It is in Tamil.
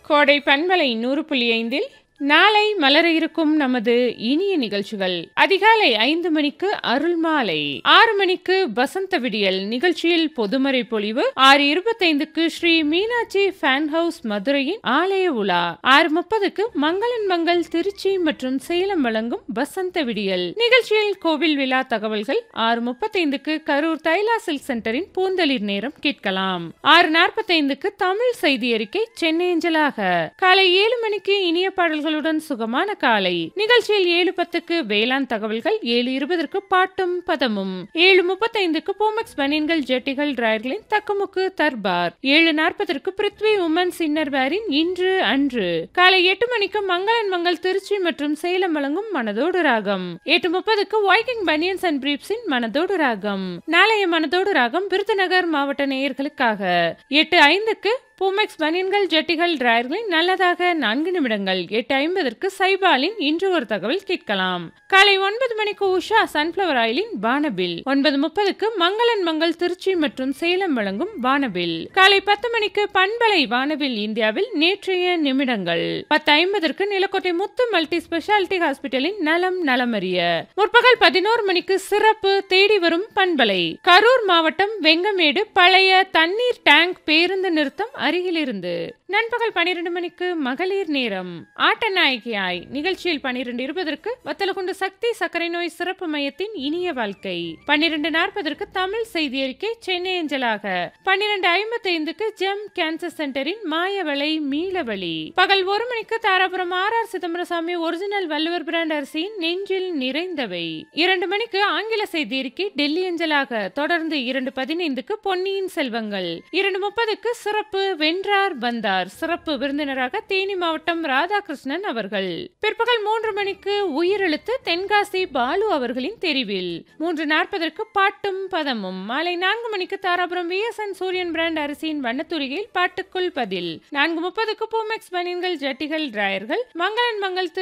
கோடை பண்பலை நூறு புள்ளி ஐந்தில் நாளை மலர இருக்கும் நமது இனிய நிகழ்ச்சிகள் அதிகாலை ஐந்து மணிக்கு அருள் மாலை ஆறு மணிக்கு வசந்த விடியல் நிகழ்ச்சியில் பொதுமறை பொழிவு ஆறு இருபத்தைந்துக்கு ஸ்ரீ மீனாட்சி ஃபேன் ஹவுஸ் மதுரையின் ஆலய உலா ஆறு முப்பதுக்கு மங்களன் மங்கள் திருச்சி மற்றும் சேலம் வழங்கும் வசந்த விடியல் நிகழ்ச்சியில் கோவில் விழா தகவல்கள் ஆறு முப்பத்தைந்துக்கு கரூர் தைலா சில்க் சென்டரின் பூந்தளிர் நேரம் கேட்கலாம் ஆறு நாற்பத்தைந்துக்கு தமிழ் செய்தி அறிக்கை சென்னை அஞ்சலாக காலை ஏழு மணிக்கு இனிய பாடல்களுடன் சுகமான காலை நிகழ்ச்சியில் ஏழு பத்துக்கு வேளாண் தகவல்கள் ஏழு இருபதற்கு பாட்டும் பதமும் ஏழு முப்பத்தைந்துக்கு போமெக்ஸ் பனியன்கள் ஜெட்டிகள் டிராயர்களின் தக்குமுக்கு தர்பார் ஏழு நாற்பதற்கு பிருத்வி உமன்ஸ் இன்னர்வேரின் இன்று அன்று காலை எட்டு மணிக்கு மங்களன் மங்கள் திருச்சி மற்றும் சேலம் வழங்கும் மனதோடு ராகம் எட்டு முப்பதுக்கு வைக்கிங் பனியன்ஸ் அண்ட் பிரீப்ஸின் மனதோடு ராகம் நாளைய மனதோடு ராகம் விருதுநகர் மாவட்ட நேயர்களுக்காக எட்டு ஐந்துக்கு பூமெக்ஸ் பனியன்கள் ஜெட்டிகள் டிராயர்களின் நல்லதாக நான்கு நிமிடங்கள் எட்டு ஐம்பதற்கு சைபாலின் இன்று ஒரு தகவல் கேட்கலாம் காலை ஒன்பது மணிக்கு உஷா சன்ஃபிளவர் ஆயிலின் வானபில் ஒன்பது முப்பதுக்கு மங்களன் மங்கள் திருச்சி மற்றும் சேலம் வழங்கும் வானபில் காலை பத்து மணிக்கு பண்பலை வானவில் இந்தியாவில் நேற்றைய நிமிடங்கள் பத்து ஐம்பதற்கு நிலக்கோட்டை முத்து மல்டி ஸ்பெஷாலிட்டி ஹாஸ்பிட்டலின் நலம் நலமறிய முற்பகல் பதினோரு மணிக்கு சிறப்பு தேடி வரும் பண்பலை கரூர் மாவட்டம் வெங்கமேடு பழைய தண்ணீர் டேங்க் பேருந்து நிறுத்தம் அருகிலிருந்து நண்பகல் பனிரெண்டு மணிக்கு மகளிர் நேரம் ஆட்ட நாயகியாய் நிகழ்ச்சியில் பனிரெண்டு இருபதற்கு வத்தலகுண்டு சக்தி சர்க்கரை நோய் சிறப்பு மையத்தின் இனிய வாழ்க்கை பன்னிரண்டு நாற்பதற்கு தமிழ் செய்தி அறிக்கை சென்னை அஞ்சலாக பன்னிரண்டு ஐம்பத்தி ஐந்துக்கு ஜெம் கேன்சர் சென்டரின் மாயவளை மீளவழி பகல் ஒரு மணிக்கு Dharapuram R R Chidambarasamy original Valluvar brand அரிசியின் நெஞ்சில் நிறைந்தவை இரண்டு மணிக்கு ஆங்கில செய்தி அறிக்கை டெல்லி அஞ்சலாக தொடர்ந்து இரண்டு பதினைந்துக்கு பொன்னியின் செல்வங்கள் இரண்டு முப்பதுக்கு சிறப்பு வென்றார் வந்தார் சிறப்பு விருந்தினராக தேனி மாவட்டம் ராதாகிருஷ்ணன் அவர்கள் பிற்பகல் மூன்று மணிக்கு உயிரெழுத்து தென்காசி பாலு அவர்களின் தெரிவில் மூன்று நாற்பதற்கு பாட்டும் பதமும் மாலை நான்கு மணிக்கு தாராபுரம் விஎஸ்என் சூரியன் பிராண்ட் அரிசியின் வண்ணத்துறையில் பாட்டுக்குள் பதில் நான்கு முப்பதுக்கு பூமெக்ஸ் பனியன்கள் ஜட்டிகள் டிராயர்கள் மங்களன் மங்கள் திரு